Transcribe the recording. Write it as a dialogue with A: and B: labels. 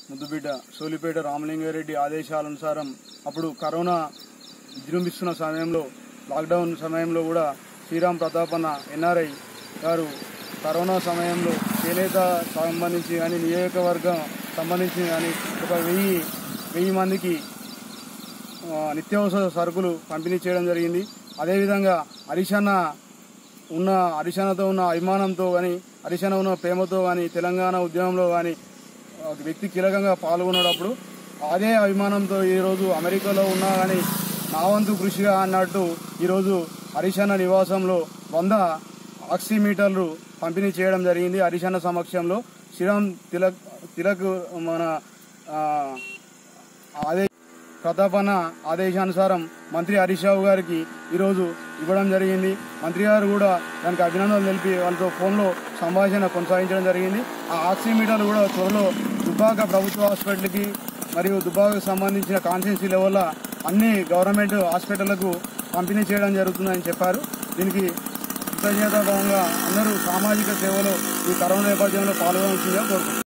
A: ముద్దుబిడ్డ సోలిపేట రామలింగారెడ్డి ఆదేశానుసారం అప్పుడు కరోనా విజృంభిస్తున్న సమయంలో లాక్డౌన్ సమయంలో కూడా శ్రీరామ్ ప్రతాపన్న ఎన్ఆర్ఐ గారు కరోనా సమయంలో చేనేత సంబంధించి కానీ నియోజకవర్గం సంబంధించి కానీ ఒక వెయ్యి వెయ్యి మందికి ఆ, నిత్యావసర సరుకులు పంపిణీ చేయడం జరిగింది అదేవిధంగా హరిషన్న ఉన్న హరిశనతో ఉన్న అభిమానంతో కానీ హరిశన ఉన్న ప్రేమతో కానీ తెలంగాణ ఉద్యమంలో కానీ ఒక వ్యక్తి కీలకంగా పాల్గొన్నప్పుడు అదే అభిమానంతో ఈరోజు అమెరికాలో ఉన్నా కానీ నా వంతు కృషిగా అన్నట్టు ఈరోజు హరిశన్న నివాసంలో వంద ఆక్సిమీటర్లు పంపిణీ చేయడం జరిగింది హరిశన్న సమక్షంలో శ్రీరామ్ తిలక్ తిలక్ మన ఆ, అదే ప్రతాపన్న ఆదేశానుసారం మంత్రి హరీష్ రావు గారికి ఈరోజు ఇవ్వడం జరిగింది మంత్రి గారు కూడా దానికి అభినందనలు తెలిపి వాళ్ళతో ఫోన్లో సంభాషణ కొనసాగించడం జరిగింది ఆ ఆక్సిమీటర్లు కూడా త్వరలో దుబ్బాక ప్రభుత్వ హాస్పిటల్కి మరియు దుబ్బాకకు సంబంధించిన కాన్స్టిట్యూన్సీ లెవెల్లో అన్ని గవర్నమెంట్ హాస్పిటళ్లకు పంపిణీ చేయడం జరుగుతుందని చెప్పారు దీనికి కృతజ్ఞతాభావంగా అందరూ సామాజిక సేవలో ఈ కరోనా నేపథ్యంలో పాల్గొనాల్సిందిగా కోరుతున్నాను